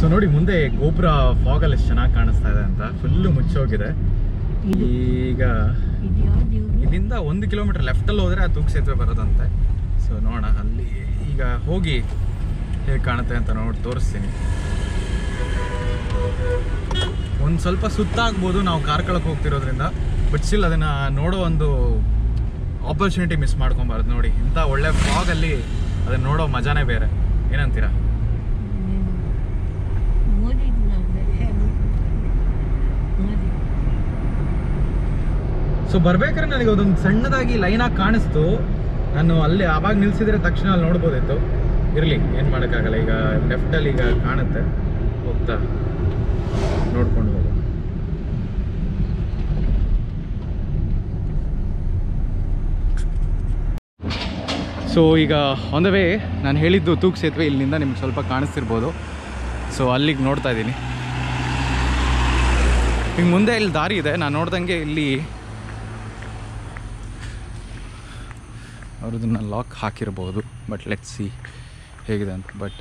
So ನೋಡಿ ಮುಂದೆ ಗೋಪುರ ಫಾಗಲ್ಲಿ ಎಷ್ಟು ಚೆನ್ನಾಗಿ ಕಾಣಿಸ್ತಾ ಇದೆ ಅಂತ ಫುಲ್ಲು ಮುಚ್ಚೋಗಿದೆ ಇದು ಈಗ ಇದು ಯಾವ್ದು ಇವ್ರು? ಇಲ್ಲಿಂದ ಒಂದು ಕಿಲೋಮೀಟರ್ ಲೆಫ್ಟಲ್ಲಿ ಹೋದರೆ ಆ ತೂಕ್ ಸೇತುವೆ ಬರೋದಂತೆ ಸೊ ನೋಡೋಣ ಅಲ್ಲಿ ಈಗ ಹೋಗಿ ಹೇಗೆ ಕಾಣುತ್ತೆ ಅಂತ ನೋಡಿ ತೋರಿಸ್ತೀನಿ ಒಂದು ಸ್ವಲ್ಪ ಸುತ್ತಾಗ್ಬೋದು ನಾವು ಕಾರ್ಕಳಕ್ಕೆ ಹೋಗ್ತಿರೋದ್ರಿಂದ ಬಟ್ ಸ್ಟಿಲ್ ಅದನ್ನು ನೋಡೋ ಒಂದು ಆಪರ್ಚುನಿಟಿ ಮಿಸ್ ಮಾಡ್ಕೊಬಾರ್ದು ನೋಡಿ ಇಂಥ ಒಳ್ಳೆ ಫಾಗಲ್ಲಿ ಅದನ್ನ ನೋಡೋ ಮಜಾನೇ ಬೇರೆ ಏನಂತೀರಾ ನೀನು ಓದಿದ್ದು ನಾನು ಹೇ, ಓದಿ ಸೊ ಬರ್ಬೇಕಾದ್ರೆ ನನಗೆ ಅದೊಂದು ಸಣ್ಣದಾಗಿ ಲೈನಾಗಿ ಕಾಣಿಸ್ತು ನಾನು ಅಲ್ಲಿ ಆವಾಗ ನಿಲ್ಸಿದ್ರೆ ತಕ್ಷಣ ಅಲ್ಲಿ ನೋಡ್ಬೋದಿತ್ತು ಇರಲಿ ಏನು ಮಾಡೋಕ್ಕಾಗಲ್ಲ ಈಗ ಲೆಫ್ಟಲ್ಲಿ ಈಗ ಕಾಣುತ್ತೆ ಹೋಗ್ತಾ ನೋಡ್ಕೊಂಡು ಹೋಗು ಸೊ ಈಗ ಆನ್ ದ ವೇ ನಾನು ಹೇಳಿದ್ದು ತೂಕ್ ಸೇತುವೆ ಇಲ್ಲಿಂದ ನಿಮ್ಗೆ ಸ್ವಲ್ಪ ಕಾಣಿಸ್ತಿರ್ಬೋದು ಸೊ ಅಲ್ಲಿಗೆ ನೋಡ್ತಾ ಇದ್ದೀನಿ ಈಗ ಮುಂದೆ ಇಲ್ಲಿ ದಾರಿ ಇದೆ ನಾನು ನೋಡ್ದಂಗೆ ಇಲ್ಲಿ ಅವ್ರದನ್ನ ಲಾಕ್ ಹಾಕಿರ್ಬೋದು ಬಟ್ ಲೆಟ್ ಸಿ ಹೇಗಿದೆ ಅಂತ ಬಟ್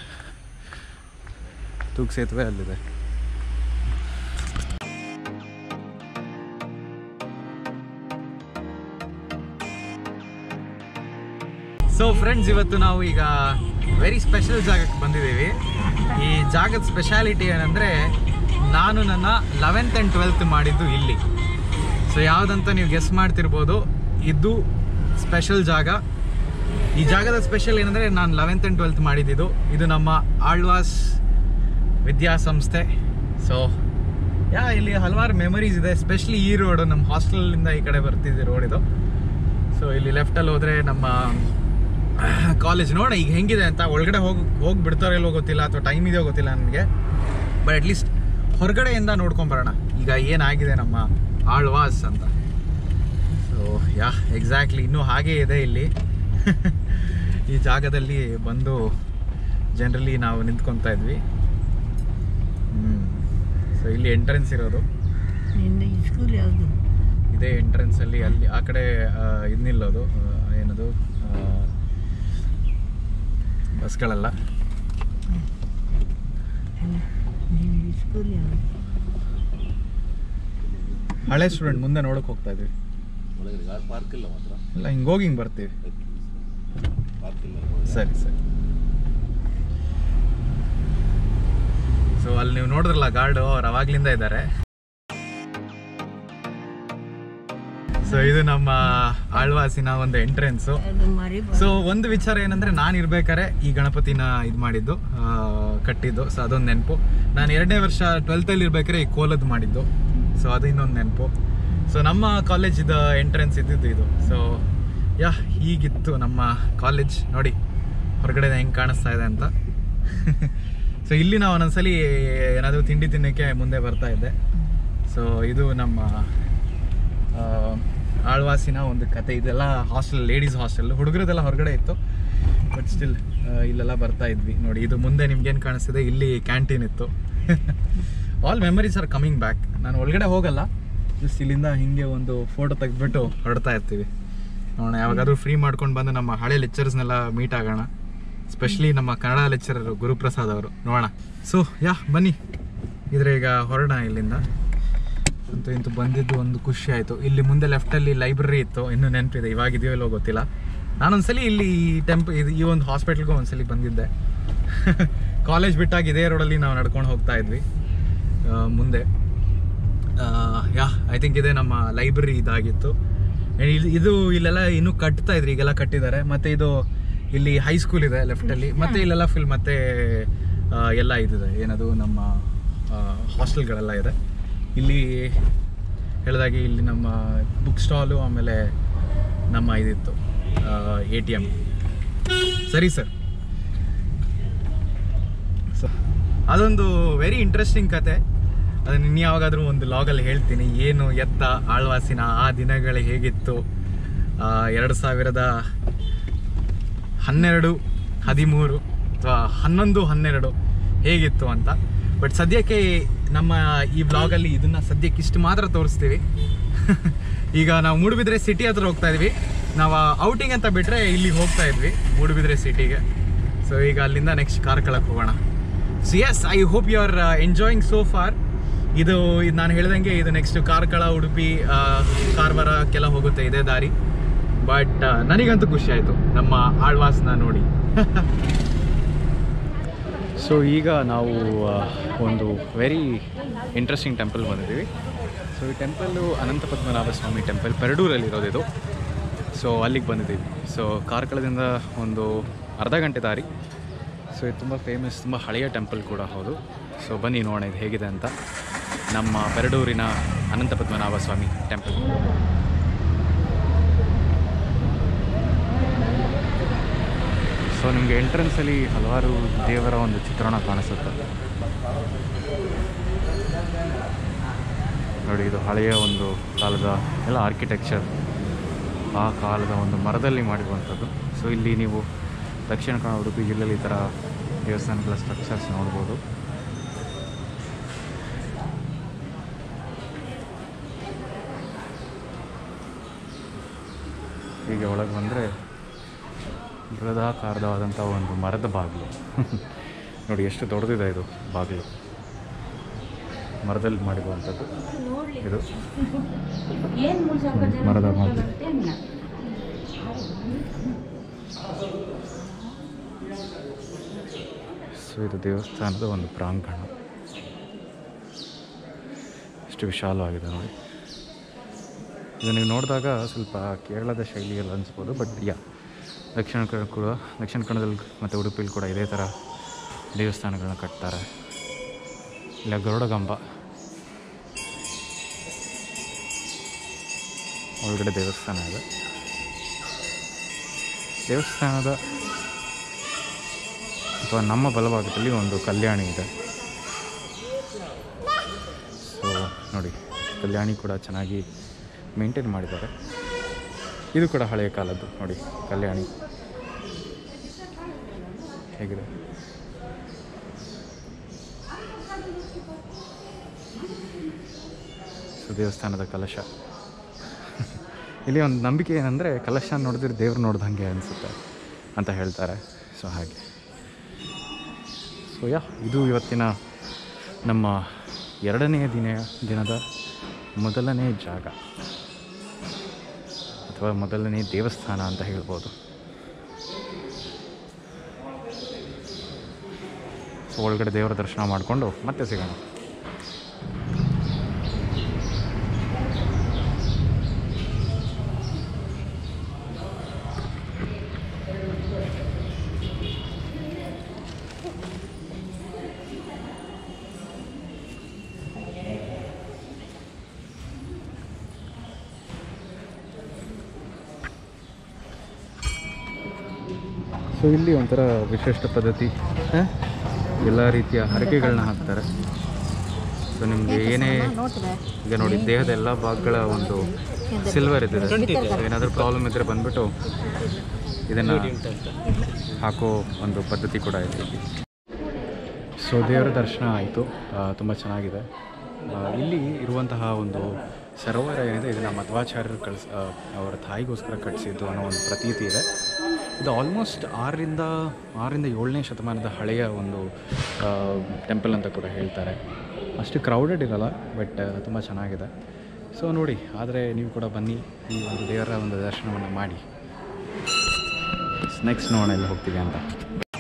ತೂಕ್ ಸೇತುವೆ ಅಲ್ಲಿದೆ ಸೊ ಫ್ರೆಂಡ್ಸ್ ಇವತ್ತು ನಾವು ಈಗ ವೆರಿ ಸ್ಪೆಷಲ್ ಜಾಗಕ್ಕೆ ಬಂದಿದ್ದೀವಿ ಈ ಜಾಗದ ಸ್ಪೆಷಾಲಿಟಿ ಏನಂದರೆ ನಾನು ನನ್ನ ಲೆವೆಂತ್ ಆ್ಯಂಡ್ ಟ್ವೆಲ್ತ್ ಮಾಡಿದ್ದು ಇಲ್ಲಿ ಸೊ ಯಾವುದಂತ ನೀವು ಗೆಸ್ ಮಾಡ್ತಿರ್ಬೋದು ಇದು ಸ್ಪೆಷಲ್ ಜಾಗ ಈ ಜಾಗದ ಸ್ಪೆಷಲ್ ಏನಂದರೆ ನಾನು ಲೆವೆಂತ್ ಆ್ಯಂಡ್ ಟ್ವೆಲ್ತ್ ಮಾಡಿದ್ದು ಇದು ನಮ್ಮ ಆಳ್ವಾಸ್ ವಿದ್ಯಾಸಂಸ್ಥೆ ಸೊ ಯಾ ಇಲ್ಲಿ ಹಲವಾರು ಮೆಮರೀಸ್ ಇದೆ ಸ್ಪೆಷಲಿ ಈ ರೋಡು ನಮ್ಮ ಹಾಸ್ಟೆಲಿಂದ ಈ ಕಡೆ ಬರ್ತಿದ್ದೆ ರೋಡ್ ಇದು ಸೊ ಇಲ್ಲಿ ಲೆಫ್ಟಲ್ಲಿ ಹೋದರೆ ನಮ್ಮ ಕಾಲೇಜ್ ನೋಡ ಈಗ ಹೆಂಗಿದೆ ಅಂತ ಒಳಗಡೆ ಹೋಗಿ ಹೋಗಿ ಬಿಡ್ತಾರೋ ಇಲ್ವೋ ಗೊತ್ತಿಲ್ಲ ಅಥವಾ ಟೈಮ್ ಇದೆಯೋ ಗೊತ್ತಿಲ್ಲ ನನಗೆ ಬಟ್ ಅಟ್ಲೀಸ್ಟ್ ಹೊರಗಡೆಯಿಂದ ನೋಡ್ಕೊಂಬರೋಣ ಈಗ ಏನಾಗಿದೆ ನಮ್ಮ ಆಳ್ವಾಸ್ ಅಂತ ಸೊ ಯಾ ಎಕ್ಸಾಕ್ಟ್ಲಿ ಇನ್ನೂ ಹಾಗೇ ಇದೆ ಇಲ್ಲಿ ಈ ಜಾಗದಲ್ಲಿ ಬಂದು ಜನರಲಿ ನಾವು ನಿಂತ್ಕೊತಾ ಇದ್ವಿ ಸೊ ಇಲ್ಲಿ ಎಂಟ್ರೆನ್ಸ್ ಇರೋದು ನಿಂದು ಈ ಸ್ಕೂಲ್ ಯಾವುದು ಇದೇ ಎಂಟ್ರೆನ್ಸ್ ಅಲ್ಲಿ ಅಲ್ಲಿ ಆ ಕಡೆ ಆ, ಇದ್ ನಿಲ್ಲೋದು ಆ, ಏನದು ಆ, ಬಸ್ಗಳೆಲ್ಲ ನಿಂದು ಈ ಸ್ಕೂಲ್ ಯಾವುದು ಹಳೆ ಸ್ಟೂಡೆಂಟ್ ಮುಂದೆ ನೋಡಕ್ ಹೋಗ್ತಾ ಇದ್ವಿ ಒಳಗಡೆ ಗಾರ್ ಪಾರ್ಕ್ ಇಲ್ಲ ಮಾತ್ರ ಇಲ್ಲ ಹಿಂಗ್ ಹೋಗಿ ಹಿಂಗ್ ಬರ್ತೀವಿ ಪಾರ್ಕ್ ಇಲ್ಲ ಸರಿ ಸರಿ ಸೊ ಅಲ್ಲಿ ನೀವು ನೋಡಿದ್ರಲ್ಲ ಗಾರ್ಡು ಅವ್ರು ಅವಾಗ್ಲಿಂದ ಇದ್ದಾರೆ ಸೊ ಇದು ನಮ್ಮ ಆಳ್ವಾಸಿನ ಒಂದು ಎಂಟ್ರೆನ್ಸು ಅದು ಮರಿ ಸೊ ಒಂದು ವಿಚಾರ ಏನಂದ್ರೆ ನಾನು ಇರ್ಬೇಕಾರೆ ಈ ಗಣಪತಿನ ಇದು ಮಾಡಿದ್ದು ಆ, ಕಟ್ಟಿದ್ದು ಸೊ ಅದೊಂದು ನೆನಪು ನಾನು ಎರಡನೇ ವರ್ಷ ಟ್ವೆಲ್ತಲ್ಲಿ ಇರ್ಬೇಕಾರೆ ಈ ಕೋಲದ್ದು ಮಾಡಿದ್ದು ಸೊ ಅದು ಇನ್ನೊಂದು ನೆನಪು ಸೊ ನಮ್ಮ ಕಾಲೇಜಿದ ಎಂಟ್ರೆನ್ಸ್ ಇದ್ದಿದ್ದು ಇದು ಸೊ ಯಾ ಹೀಗಿತ್ತು ನಮ್ಮ ಕಾಲೇಜ್ ನೋಡಿ ಹೊರಗಡೆ ಹೆಂಗೆ ಕಾಣಿಸ್ತಾ ಇದೆ ಅಂತ ಸೊ ಇಲ್ಲಿ ನಾವು ಒಂದೊಂದ್ಸಲಿ ಏನಾದರೂ ತಿಂಡಿ ತಿನ್ನೋಕ್ಕೆ ಮುಂದೆ ಬರ್ತಾ ಇದ್ದೆ ಸೊ ಇದು ನಮ್ಮ ಆ, ಆಳ್ವಾಸಿನ ಒಂದು ಕತೆ ಇದೆಲ್ಲ ಹಾಸ್ಟೆಲ್ ಲೇಡೀಸ್ ಹಾಸ್ಟೆಲ್ ಹುಡುಗರದೆಲ್ಲ ಹೊರಗಡೆ ಇತ್ತು ಬಟ್ ಸ್ಟಿಲ್ ಇಲ್ಲೆಲ್ಲ ಬರ್ತಾ ಇದ್ವಿ ನೋಡಿ ಇದು ಮುಂದೆ ನಿಮ್ಗೇನು ಕಾಣಿಸ್ತಿದೆ ಇಲ್ಲಿ ಕ್ಯಾಂಟೀನ್ ಇತ್ತು all memories are coming back ನಾನು ಒಳಗಡೆ ಹೋಗಲ್ಲ ಜಸ್ಟ್ ಇಲ್ಲಿಂದ ಹಿಂಗೆ ಒಂದು ಫೋಟೋ ತೆಗೆದ್ಬಿಟ್ಟು ಹೊರಡ್ತಾ ಇರ್ತೀವಿ ನೋಡೋಣ ಯಾವಾಗಾದ್ರೂ ಫ್ರೀ ಮಾಡ್ಕೊಂಡು ಬಂದು ನಮ್ಮ ಹಳೆ ಲೆಕ್ಚರ್ಸ್ನೆಲ್ಲ ಮೀಟ್ ಆಗೋಣ ಸ್ಪೆಷಲಿ ನಮ್ಮ ಕನ್ನಡ ಲೆಕ್ಚರರ್ ಗುರುಪ್ರಸಾದ್ ಅವರು ನೋಡೋಣ ಸೊ ಯಾ ಬನ್ನಿ ಇದ್ರೆ ಈಗ ಹೊರಡೋಣ ಇಲ್ಲಿಂದ ಅಂತೂ ಇಂತೂ ಬಂದಿದ್ದು ಒಂದು ಖುಷಿ ಆಯಿತು ಇಲ್ಲಿ ಮುಂದೆ ಲೆಫ್ಟಲ್ಲಿ ಲೈಬ್ರರಿ ಇತ್ತು ಇನ್ನೂ ನೆನಪಿದೆ ಇವಾಗಿದೆಯೋ ಇಲ್ಲೋ ಗೊತ್ತಿಲ್ಲ ನಾನೊಂದ್ಸಲಿ ಇಲ್ಲಿ ಈ ಟೆಂಪ್ ಇದು ಈ ಒಂದು ಹಾಸ್ಪಿಟ್ಲ್ಗೂ ಒಂದ್ಸಲಿ ಬಂದಿದ್ದೆ ಕಾಲೇಜ್ ಬಿಟ್ಟಾಗ ಇದೇ ರೋಡಲ್ಲಿ ನಾವು ನಡ್ಕೊಂಡು ಹೋಗ್ತಾ ಇದ್ವಿ ಆ, ಮುಂದೆ ಯಾ ಐ ಥಿಂಕ್ ಇದೆ ನಮ್ಮ ಲೈಬ್ರರಿ ಇದಾಗಿತ್ತು And ಇದು- ಇದು ಇಲ್ಲೆಲ್ಲ ಇನ್ನೂ ಕಟ್ತಾ ಇದ್ರಿ ಈಗೆಲ್ಲ ಕಟ್ಟಿದ್ದಾರೆ ಮತ್ತೆ ಇದು ಇಲ್ಲಿ ಹೈಸ್ಕೂಲ್ ಇದೆ ಲೆಫ್ಟಲ್ಲಿ ಮತ್ತೆ ಇಲ್ಲೆಲ್ಲ ಫಿಲ್ ಮತ್ತೆ ಆ, ಎಲ್ಲ ಇದಿದೆ ಏನದು ನಮ್ಮ ಹಾಸ್ಟೆಲ್ಗಳೆಲ್ಲ ಇದೆ ಇಲ್ಲಿ ಹೇಳಿದಾಗೆ ಇಲ್ಲಿ ನಮ್ಮ ಬುಕ್ ಸ್ಟಾಲು ಆಮೇಲೆ ನಮ್ಮ ಇದಿತ್ತು ಎ ಟಿ ಎಮ್ ಸರಿ ಸರ್ ಸೊ ಅದೊಂದು ವೆರಿ ಇಂಟ್ರೆಸ್ಟಿಂಗ್ ಕತೆ ಅದನ್ನ ಇನ್ನು ಯಾವಾಗಾದ್ರೂ ಒಂದು ಲಾಗಲ್ಲಿ ಹೇಳ್ತೀನಿ ಏನು ಎತ್ತ ಆಳ್ವಾಸಿನ ಆ ದಿನಗಳು ಹೇಗಿತ್ತು ಆ, ಎರಡು ಸಾವಿರದ ಹನ್ನೆರಡು ಹದಿಮೂರು ಅಥವಾ ಹನ್ನೊಂದು ಹನ್ನೆರಡು ಹೇಗಿತ್ತು ಅಂತ ಬಟ್ ಸದ್ಯಕ್ಕೆ ನಮ್ಮ ಈ ವ್ಲಾಗಲ್ಲಿ ಇದನ್ನ ಸದ್ಯಕ್ಕೆ ಇಷ್ಟು ಮಾತ್ರ ತೋರಿಸ್ತೀವಿ ಈಗ ನಾವು ಮೂಡುಬಿದ್ರೆ ಸಿಟಿ ಹತ್ರ ಹೋಗ್ತಾ ಇದ್ವಿ ನಾವು ಔಟಿಂಗ್ ಅಂತ ಬಿಟ್ರೆ ಇಲ್ಲಿಗೆ ಹೋಗ್ತಾ ಇದ್ವಿ ಮೂಡುಬಿದ್ರೆ ಸಿಟಿಗೆ ಸೊ ಈಗ ಅಲ್ಲಿಂದ ನೆಕ್ಸ್ಟ್ ಕಾರ್ಕಳಕ್ಕೆ ಹೋಗೋಣ so yes I hope you are enjoying so far ಇದು ಇದು ನಾನು ಹೇಳ್ದಂಗೆ ಇದು ನೆಕ್ಸ್ಟ್ ಕಾರ್ಕಳ ಉಡುಪಿ ಆ, ಕಾರವಾರಕ್ಕೆಲ್ಲ ಹೋಗುತ್ತೆ ಇದೇ ದಾರಿ ಬಟ್ ನನಗಂತೂ ಖುಷಿ ಆಯಿತು ನಮ್ಮ ಆಳ್ವಾಸ್ನ ನೋಡಿ ಸೊ ಈಗ ನಾವು ಆ, ಒಂದು ವೆರಿ ಇಂಟ್ರೆಸ್ಟಿಂಗ್ ಟೆಂಪಲ್ ಬಂದಿದ್ದೀವಿ ಸೊ ಈ ಟೆಂಪಲ್ಲು ಅನಂತ ಪದ್ಮನಾಭ ಸ್ವಾಮಿ ಟೆಂಪಲ್ ಪೆರಡೂರಲ್ಲಿ ಇದು ಸೊ ಅಲ್ಲಿಗೆ ಬಂದಿದ್ದೀವಿ ಸೊ ಕಾರ್ಕಳದಿಂದ ಒಂದು ಅರ್ಧ ಗಂಟೆ ದಾರಿ ಸೊ ಇದು ತುಂಬ ಫೇಮಸ್ ತುಂಬ ಹಳೆಯ ಟೆಂಪಲ್ ಕೂಡ ಹೌದು ಸೊ ಬನ್ನಿ ನೋಡೋಣ ಇದು ಹೇಗಿದೆ ಅಂತ ನಮ್ಮ ಪೆರಡೂರಿನ ಅನಂತ ಪದ್ಮನಾಭ ಸ್ವಾಮಿ ಟೆಂಪಲ್ ಸೊ ನಿಮಗೆ ಎಂಟ್ರೆನ್ಸಲ್ಲಿ ಹಲವಾರು ದೇವರ ಒಂದು ಚಿತ್ರಣ ಕಾಣಿಸುತ್ತೆ ನೋಡಿ ಇದು ಹಳೆಯ ಒಂದು ಕಾಲದ ಎಲ್ಲ ಆರ್ಕಿಟೆಕ್ಚರ್ ಆ ಕಾಲದ ಒಂದು ಮರದಲ್ಲಿ ಮಾಡಿರುವಂಥದ್ದು ಸೊ ಇಲ್ಲಿ ನೀವು ದಕ್ಷಿಣ ಕನ್ನಡ ಉಡುಪಿ ಜಿಲ್ಲೆಯಲ್ಲಿ ಈ ಥರ ದೇವಸ್ಥಾನಗಳ ಸ್ಟ್ರಕ್ಚರ್ಸ್ ನೋಡ್ಬೋದು ಹೀಗೆ ಒಳಗೆ ಬಂದರೆ ಬೃಹದಾಕಾರವಾದಂಥ ಒಂದು ಮರದ ಬಾಗಿಲು ನೋಡಿ ಎಷ್ಟು ದೊಡ್ಡದಿದೆ ಇದು ಬಾಗಿಲು ಮರದಲ್ಲಿ ಮಾಡಿರುವಂಥದ್ದು ಇದು ಮರದ ಬಾಗಿಲು ಸೊ ಇದು ದೇವಸ್ಥಾನದ ಒಂದು ಪ್ರಾಂಗಣ ಎಷ್ಟು ವಿಶಾಲವಾಗಿದೆ ನೋಡಿ ಇದು ನೀವು ನೋಡಿದಾಗ ಸ್ವಲ್ಪ ಕೇರಳದ ಶೈಲಿಯಲ್ಲಿ ಅನಿಸ್ಬೋದು ಬಟ್ ಯಾ ದಕ್ಷಿಣ ಕನ್ನಡ ಕೂಡ ದಕ್ಷಿಣ ಕನ್ನಡದಲ್ಲಿ ಮತ್ತು ಉಡುಪಿಲಿ ಕೂಡ ಇದೇ ಥರ ದೇವಸ್ಥಾನಗಳನ್ನ ಕಟ್ತಾರೆ ಇಲ್ಲ ಗರುಡಗಂಬ ಒಳಗಡೆ ದೇವಸ್ಥಾನ ಇದೆ ದೇವಸ್ಥಾನದ ಅಥವಾ ನಮ್ಮ ಬಲಭಾಗದಲ್ಲಿ ಒಂದು ಕಲ್ಯಾಣಿ ಇದೆ ಸೊ ನೋಡಿ ಕಲ್ಯಾಣಿ ಕೂಡ ಚೆನ್ನಾಗಿ ಮೇಂಟೈನ್ ಮಾಡಿದ್ದಾರೆ ಇದು ಕೂಡ ಹಳೆಯ ಕಾಲದ್ದು ನೋಡಿ ಕಲ್ಯಾಣಿ ಹೇಗಿದೆ ಸೊ ದೇವಸ್ಥಾನದ ಕಲಶ ಇಲ್ಲಿ ಒಂದು ನಂಬಿಕೆ ಏನಂದರೆ ಕಲಶ ನೋಡಿದ್ರೆ ದೇವ್ರು ನೋಡ್ದಂಗೆ ಅನಿಸುತ್ತೆ ಅಂತ ಹೇಳ್ತಾರೆ ಸೊ ಹಾಗೆ ಸೊ ಯಾ ಇದು ಇವತ್ತಿನ ನಮ್ಮ ಎರಡನೆಯ ದಿನ ದಿನದ ಮೊದಲನೇ ಜಾಗ ಅಥವಾ ಮೊದಲನೇ ದೇವಸ್ಥಾನ ಅಂತ ಹೇಳ್ಬೋದು ಸೊ ಒಳಗಡೆ ದೇವರ ದರ್ಶನ ಮಾಡಿಕೊಂಡು ಮತ್ತೆ ಸಿಗೋಣ ಸೊ ಇಲ್ಲಿ ಒಂಥರ ವಿಶಿಷ್ಟ ಪದ್ಧತಿ ಎಲ್ಲ ರೀತಿಯ ಹರಕೆಗಳನ್ನ ಹಾಕ್ತಾರೆ ಸೊ ನಿಮಗೆ ಏನೇ ಈಗ ನೋಡಿ ದೇಹದ ಎಲ್ಲ ಭಾಗಗಳ ಒಂದು ಸಿಲ್ವರ್ ಇದೆ ಸೊ ಏನಾದರೂ ಪ್ರಾಬ್ಲಮ್ ಇದ್ದರೆ ಬಂದ್ಬಿಟ್ಟು ಇದನ್ನು ಹಾಕೋ ಒಂದು ಪದ್ಧತಿ ಕೂಡ ಇದೆ ಇಲ್ಲಿ ಸೊ ದೇವರ ದರ್ಶನ ಆಯಿತು ತುಂಬ ಚೆನ್ನಾಗಿದೆ ಆ, ಇಲ್ಲಿ ಇರುವಂತಹ ಒಂದು ಸರೋವರ ಏನಿದೆ ಇದನ್ನು ಮಧ್ವಾಚಾರ್ಯರು ಕಳಿಸ್ ಆ, ಅವರ ತಾಯಿಗೋಸ್ಕರ ಕಟ್ಟಿಸಿದ್ದು ಅನ್ನೋ ಒಂದು ಪ್ರತೀತಿ ಇದೆ ಇದು ಆಲ್ಮೋಸ್ಟ್ ಆರರಿಂದ ಆರರಿಂದ ಏಳನೇ ಶತಮಾನದ ಹಳೆಯ ಒಂದು ಟೆಂಪಲ್ ಅಂತ ಕೂಡ ಹೇಳ್ತಾರೆ ಅಷ್ಟು ಕ್ರೌಡೆಡ್ ಇರಲ್ಲ ಬಟ್ ತುಂಬ ಚೆನ್ನಾಗಿದೆ ಸೊ ನೋಡಿ ಆದರೆ ನೀವು ಕೂಡ ಬನ್ನಿ ಈ ಒಂದು ದೇವರ ಒಂದು ದರ್ಶನವನ್ನು ಮಾಡಿ ನೆಕ್ಸ್ಟ್ ನೋಡೋಣ ಎಲ್ಲಿ ಹೋಗ್ತೀವಿ ಅಂತ